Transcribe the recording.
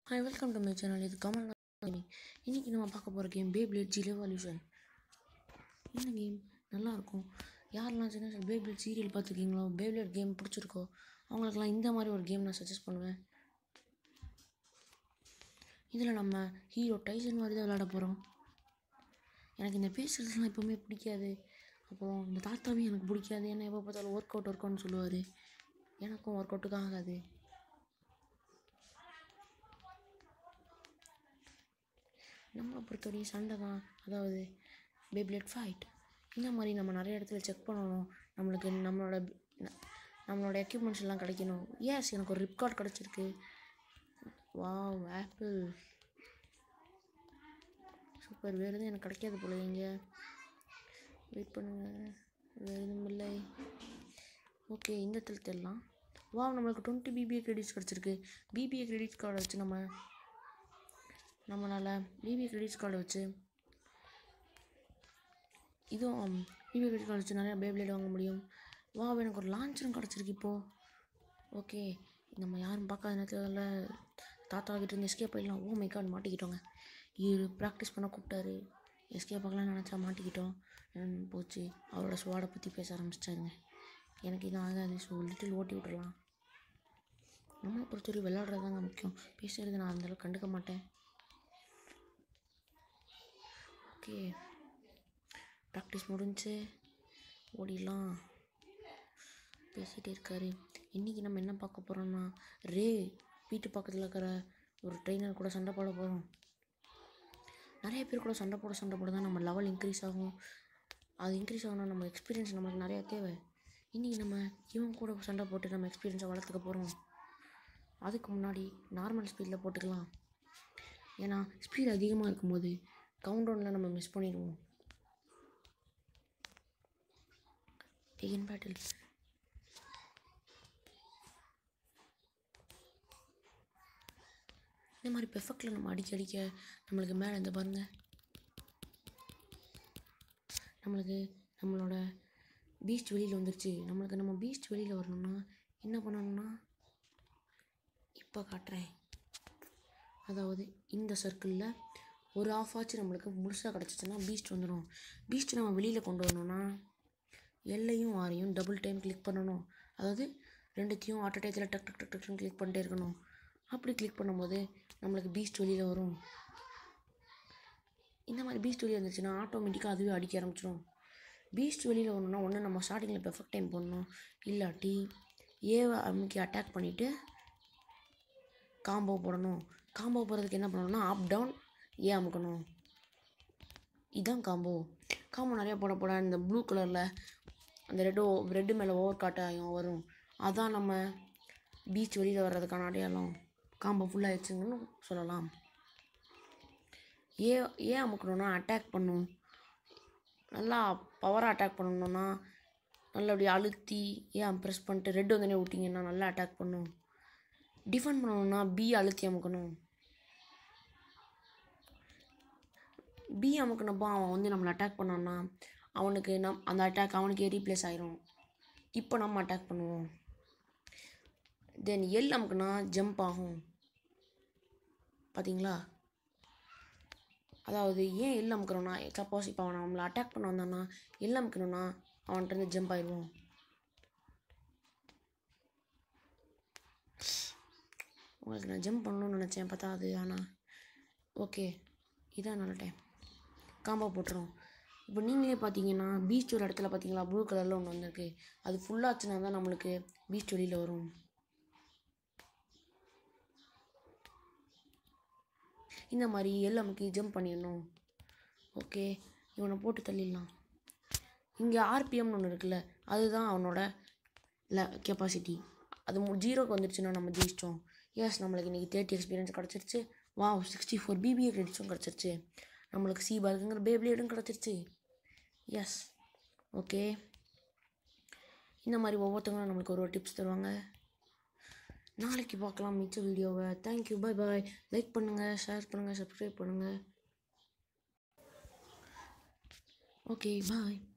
Hi welcome to my channel இது Kamal gaming. இன்னைக்கு நம்ம பார்க்க போகிற கேம் பேப்ளேட் ஜி ரெவல்யூஷன் இந்த கேம் நல்லாயிருக்கும் யாரெல்லாம் சின்ன சின்ன பேப்ளேட் சீரியல் பார்த்துருக்கீங்களோ பேப்ளேட் கேம் பிடிச்சிருக்கோ அவங்களுக்குலாம் இந்த மாதிரி ஒரு கேம் நான் சஜஸ்ட் பண்ணுவேன் இதில் நம்ம ஹீரோ டைசன் மாதிரி தான் விளையாட போகிறோம் எனக்கு இந்த பேசுறதுலாம் எப்போவுமே பிடிக்காது அப்புறம் இந்த தாத்தாவையும் எனக்கு பிடிக்காது ஏன்னா எப்போ பார்த்தாலும் ஒர்க் அவுட் ஒர்க் அவுட்னு சொல்லுவார் எனக்கும் ஒர்க் அவுட்டுக்கு ஆகாது நம்மளை பொறுத்தவரையும் சண்டை தான் அதாவது பேப்ளேட் ஃபைட் இந்த மாதிரி நம்ம நிறைய இடத்துல செக் பண்ணணும் நம்மளுக்கு நம்மளோட ந- நம்மளோட எக்யூப்மெண்ட்ஸ் எல்லாம் கிடைக்கணும் எஸ் எனக்கு ஒரு ரிப் கார்டு கிடச்சிருக்கு வாவ் ஆப்பிள் சூப்பர் வேறு எதுவும் எனக்கு கிடைக்காது போல எங்க வெயிட் பண்ணுங்க வேறு எதுவும் இல்லை ஓகே இந்த இடத்துல தெரியலாம் வாவ் நம்மளுக்கு டுவெண்ட்டி பிபிஏ கிரெடிட்ஸ் கிடச்சிருக்கு பிபிஏ கிரெடிட் கார்டை வச்சு நம்ம நம்மளால் பிபி கிரெடிட் கார்டை வச்சு இதுவும் பிபி கிரெடிட் கார்டு வச்சு நிறையா பேப்ளேட் வாங்க முடியும் வா எனக்கு ஒரு லான்ச்சரும் கிடச்சிருக்கு இப்போது ஓகே நம்ம யாரும் பார்க்காத நேரத்தில் தாத்தா கிட்ட இருந்து எஸ்கேப் ஆகிடலாம் ஓ மை கார்டு மாட்டிக்கிட்டோங்க இவர் ப்ராக்டிஸ் பண்ண கூப்பிட்டாரு எஸ்கேப் ஆகலாம்னு நினச்சா மாட்டிக்கிட்டோம் ம், போச்சு அவரோட சுவாடை பற்றி பேச ஆரம்பிச்சிட்டாருங்க எனக்கு இது ஆகாது ஸோ லிட்டில் ஓட்டி விட்டுறலாம் நம்மளை பொறுத்தவரை விளையாடுறது தாங்க முக்கியம் பேசுகிறது நான் அந்தளவுக்கு கண்டுக்க மாட்டேன் ஓகே ப்ராக்டிஸ் முடிஞ்சு ஓடிடலாம் பேசிகிட்டே இருக்காரு இன்றைக்கி நம்ம என்ன பார்க்க போகிறோம்னா ரே வீட்டு பக்கத்தில் இருக்கிற ஒரு ட்ரெயினர் கூட சண்டை போட போகிறோம் நிறைய பேர் கூட சண்டை போட சண்டை போட தான் நம்ம லெவல் இன்க்ரீஸ் ஆகும் அது இன்க்ரீஸ் ஆகணும்னா நம்ம எக்ஸ்பீரியன்ஸ் நமக்கு நிறையா தேவை இன்றைக்கி நம்ம இவன் கூட சண்டை போட்டு நம்ம எக்ஸ்பீரியன்ஸை வளர்த்துக்க போகிறோம் அதுக்கு முன்னாடி நார்மல் ஸ்பீடில் போட்டுக்கலாம் ஏன்னா ஸ்பீட் அதிகமாக இருக்கும்போது கவுண்டவுனில் நம்ம மிஸ் பண்ணிடுவோம் பிகின் பேட்டில் இந்த மாதிரி பெர்ஃபெக்டில் நம்ம அடிக்க அடிக்க நம்மளுக்கு மேலே இந்த பாருங்க நம்மளுக்கு நம்மளோட பீஸ்ட் வெளியில் வந்துருச்சு நம்மளுக்கு நம்ம பீஸ்ட் வெளியில் வரணும்னா என்ன பண்ணணும்னா இப்போ காட்டுறேன் அதாவது இந்த சர்க்கிளில் ஒரு ஆஃப் ஆச்சு நம்மளுக்கு முழுசாக கிடச்சிச்சின்னா பீஸ்ட் வந்துடும் பீஸ்ட் நம்ம வெளியில் கொண்டு வரணும்னா எல்லையும் ஆரையும் டபுள் டைம் கிளிக் பண்ணணும் அதாவது ரெண்டுத்தையும் ஆட்ட டயத்தில் டக் டக் டக் டக்னு கிளிக் பண்ணிட்டே இருக்கணும் அப்படி கிளிக் பண்ணும்போது நம்மளுக்கு பீஸ்ட் வெளியில் வரும் இந்த மாதிரி பீஸ்ட் வெளியில் வந்துச்சுன்னா ஆட்டோமேட்டிக்காக அதுவே அடிக்க ஆரம்பிச்சிடும் பீஸ்ட் வெளியில் வரணும்னா ஒன்று நம்ம ஸ்டார்டிங்கில் பெர்ஃபெக்ட் டைம் போடணும் இல்லாட்டி ஏவை அமைக்கி அட்டாக் பண்ணிவிட்டு காம்போ போடணும் காம்போ போடுறதுக்கு என்ன பண்ணணும்னா அப் டவுன் ஏ அமுக்கணும் இதுதான் காம்போ காம்போ நிறையா போட போட இந்த ப்ளூ கலரில் அந்த ரெட்டோ ரெட்டு மேலே ஓவர் காட்டாயும் வரும் அதான் நம்ம பீச் வெளியில் வர்றதுக்கான அடையாளம் காம்போ ஃபுல்லாகிடுச்சுங்கன்னு சொல்லலாம் ஏ ஏன் அமுக்கணும்னா அட்டாக் பண்ணும் நல்லா பவராக அட்டாக் பண்ணணும்னா நல்லபடியாக அழுத்தி ஏன் ப்ரெஸ் பண்ணிட்டு ரெட் வந்தோடனே விட்டிங்கன்னா நல்லா அட்டாக் பண்ணும் டிஃபெண்ட் பண்ணணும்னா பி அழுத்தி அமுக்கணும் பி அமுக்கினப்போ அவன் வந்து நம்மளை அட்டாக் பண்ணான்னா அவனுக்கு நம் அந்த அட்டாக் அவனுக்கே ரீப்ளேஸ் ஆயிரும் இப்போ நம்ம அட்டாக் பண்ணுவோம் தென் எல் அமுக்குனா ஜம்ப் ஆகும் பார்த்தீங்களா அதாவது ஏன் எல் அமுக்கிறோன்னா சப்போஸ் இப்போ அவன் நம்மளை அட்டாக் பண்ண வந்தான்னா எல் அமுக்கணும்னா அவன்கிட்ட இருந்து ஜம்ப் ஆயிடுவோம் உங்களுக்கு நான் ஜம்ப் பண்ணணும்னு நினச்சேன் பார்த்தா அது ஆனால் ஓகே இதான் நல்ல டைம் காம்போ போட்டுரும் இப்போ நீங்களே பார்த்தீங்கன்னா பீச் ஒரு இடத்துல பார்த்தீங்களா ப்ளூ கலரில் ஒன்று வந்திருக்கு அது ஃபுல்லாச்சுன்னா தான் நம்மளுக்கு பீச் வெளியில் வரும் இந்த மாதிரி எல்லாமுக்கு ஜம்ப் பண்ணிடணும் ஓகே இவனை போட்டு தள்ளிடலாம் இங்கே ஆர்பிஎம்னு ஒன்று இருக்குல்ல அதுதான் அவனோட ல கெப்பாசிட்டி அது ஜீரோக்கு வந்துடுச்சுன்னா நம்ம ஜெயிச்சிட்டோம் எஸ் நம்மளுக்கு இன்றைக்கி தேர்ட்டி எக்ஸ்பீரியன்ஸ் கிடச்சிருச்சு வா சிக்ஸ்டி ஃபோர் பிபிஏ கிரெடிட்ஸும் கிடச்சிருச்சு நம்மளுக்கு சி பார்க்குங்கிற பேப்ளேடும் கிடச்சிருச்சு எஸ் ஓகே இந்த மாதிரி ஒவ்வொருத்தவங்களும் நம்மளுக்கு ஒரு ஒரு டிப்ஸ் தருவாங்க நாளைக்கு பார்க்கலாம் மிச்ச வீடியோவை தேங்க்யூ பை பாய் லைக் பண்ணுங்கள் ஷேர் பண்ணுங்கள் சப்ஸ்கிரைப் பண்ணுங்கள் ஓகே பாய்